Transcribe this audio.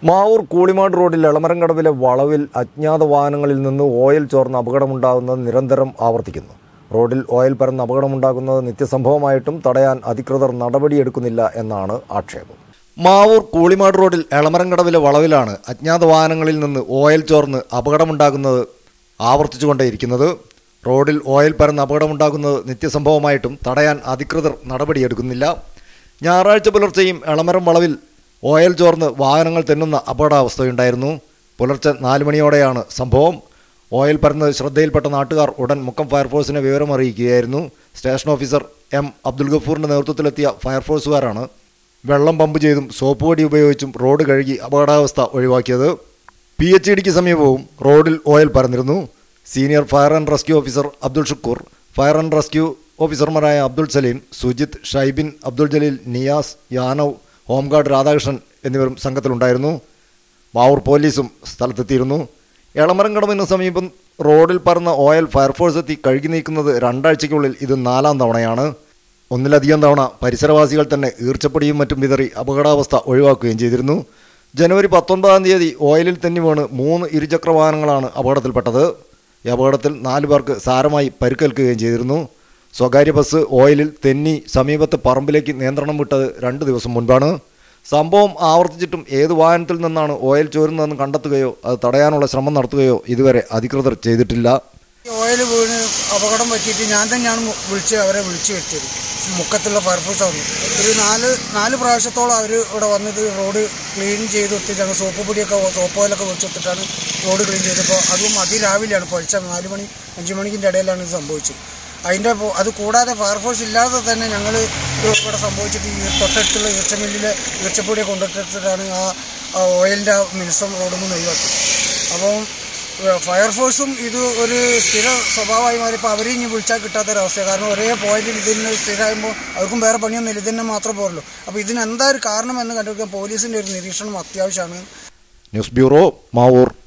മാവൂർ കൂളിമാട് റോഡിൽ എളമരംകടവിലെ വളവിൽ അജ്ഞാത വാഹനങ്ങളിൽ നിന്ന് ഓയിൽ ചോർന്ന് അപകടമുണ്ടാകുന്നത് നിരന്തരം ആവർത്തിക്കുന്നു റോഡിൽ ഓയിൽ പരന്ന് അപകടമുണ്ടാകുന്നത് നിത്യസംഭവമായിട്ടും തടയാൻ അധികൃതർ നടപടിയെടുക്കുന്നില്ല എന്നാണ് ആക്ഷേപം മാവൂർ കൂളിമാട് റോഡിൽ എളമരംകടവിലെ വളവിലാണ് അജ്ഞാത വാഹനങ്ങളിൽ നിന്ന് ഓയിൽ ചോർന്ന് അപകടമുണ്ടാകുന്നത് ആവർത്തിച്ചുകൊണ്ടേയിരിക്കുന്നത് റോഡിൽ ഓയിൽ പരന്ന് അപകടമുണ്ടാകുന്നത് നിത്യസംഭവമായിട്ടും തടയാൻ അധികൃതർ നടപടിയെടുക്കുന്നില്ല ഞായറാഴ്ച പുലർച്ചെയും എളമരം വളവിൽ ഓയിൽ ചോർന്ന് വാഹനങ്ങൾ തെന്നുന്ന അപകടാവസ്ഥയുണ്ടായിരുന്നു പുലർച്ചെ നാല് മണിയോടെയാണ് സംഭവം ഓയിൽ പരന്നത് ശ്രദ്ധയിൽപ്പെട്ട നാട്ടുകാർ ഉടൻ മുക്കം ഫയർഫോഴ്സിനെ വിവരമറിയിക്കുകയായിരുന്നു സ്റ്റേഷൻ ഓഫീസർ എം അബ്ദുൽ ഗഫൂറിൻ്റെ നേതൃത്വത്തിലെത്തിയ ഫയർഫോഴ്സുകാരാണ് വെള്ളം പമ്പ് ചെയ്തും സോപ്പ് പൊടി ഉപയോഗിച്ചും റോഡ് കഴുകി അപകടാവസ്ഥ ഒഴിവാക്കിയത് പി എച്ച് ഡിക്ക് സമീപവും റോഡിൽ ഓയിൽ പരന്നിരുന്നു senior fire and rescue officer Abdul Shukoor fire and rescue ഓഫീസർമാരായ അബ്ദുൾ സലീം സുജിത് ഷൈബിൻ അബ്ദുൾ ജലീൽ നിയാസ് യാനവ് ഹോംഗാർഡ് രാധാകൃഷ്ണൻ എന്നിവരും സംഘത്തിലുണ്ടായിരുന്നു മാവൂർ പോലീസും സ്ഥലത്തെത്തിയിരുന്നു എളമരംകടവിന് സമീപം റോഡിൽ പറന്ന ഓയിൽ ഫയർഫോഴ്സ് എത്തി കഴുകി നീക്കുന്നത് രണ്ടാഴ്ചയ്ക്കുള്ളിൽ ഇത് നാലാം തവണയാണ് ഒന്നിലധികം തവണ പരിസരവാസികൾ തന്നെ ഈർച്ചപ്പൊടിയും മറ്റും വിതറി അപകടാവസ്ഥ ഒഴിവാക്കുകയും ചെയ്തിരുന്നു ജനുവരി പത്തൊൻപതാം തീയതി ഓയിലിൽ തെന്നി വീണ് മൂന്ന് ഇരുചക്ര വാഹനങ്ങളാണ് അപകടത്തിൽപ്പെട്ടത് ഈ അപകടത്തിൽ നാല് പേർക്ക് സാരമായി പരിക്കേൽക്കുകയും ചെയ്തിരുന്നു സ്വകാര്യ ബസ് ഓയിലിൽ തെന്നി സമീപത്തെ പറമ്പിലേക്ക് നിയന്ത്രണം വിട്ടത് രണ്ട് ദിവസം മുൻപാണ് സംഭവം ആവർത്തിച്ചിട്ടും ഏത് വാഹനത്തിൽ നിന്നാണ് ഓയിൽ ചോരുന്നതെന്ന് കണ്ടെത്തുകയോ അത് തടയാനുള്ള ശ്രമം നടത്തുകയോ ഇതുവരെ അധികൃതർ ചെയ്തിട്ടില്ല ഈ ഓയിൽ വീണ് അപകടം പറ്റിയിട്ട് ഞാൻ തന്നെയാണ് മു- വിളിച്ച് അവരെ വിളിച്ചു വരുത്തിയത് മുക്കത്തുള്ള ഫയർഫോഴ്സ് വന്നു ഒരു നാല് നാല് പ്രാവശ്യത്തോളം അവർ ഇവിടെ വന്നത് റോഡ് ക്ലീൻ ചെയ്ത് കൊടുത്തിട്ടാണ് സോപ്പ് പൊടിയൊക്കെ സോപ്പ് ഓയിലൊക്കെ വെച്ച് കൊടുത്തിട്ടാണ് റോഡ് ക്ലീൻ ചെയ്തപ്പോൾ അതും അതിരാവിലെയാണ് പൊളിച്ച നാല് മണി അഞ്ച് മണിക്കിൻ്റെ ഇടയിലാണ് ഇത് സംഭവിച്ചത് അതിൻ്റെ പൊ- അത് കൂടാതെ ഫയർഫോഴ്സ് ഇല്ലാതെ തന്നെ ഞങ്ങൾ ഇവിടെ സംഭവിച്ചിട്ട് ഈ തൊട്ടടുത്തുള്ള ഈർച്ചമില്ലിലെ ഈർച്ചപ്പൊടിയെ കൊണ്ടിട്ടിട്ടാണ് ആ ആ ഓയിലിൻ്റെ മിനുസം റോഡിൽ നിന്ന് ഒഴിവാക്കി അപ്പം ഫയർഫോഴ്സും ഇത് ഒരു സ്ഥിര സ്വഭാവമായി മാറിയപ്പോൾ അവരെയും ഇനി വിളിച്ചാൽ കിട്ടാത്തൊരവസ്ഥ കാരണം ഒരേ പോയിന്റിൽ ഇതിന് സ്ഥിരമാകുമ്പോൾ അവർക്കും വേറെ പണിയൊന്നുമില്ല ഇതിന് മാത്രം പോരല്ലോ അപ്പോൾ ഇതിന് എന്താ ഒരു കാരണം എന്ന് കണ്ടുപിടിക്കാൻ പോലീസിൻ്റെ ഒരു നിരീക്ഷണം അത്യാവശ്യമാണ് ന്യൂസ് ബ്യൂറോ മാവൂർ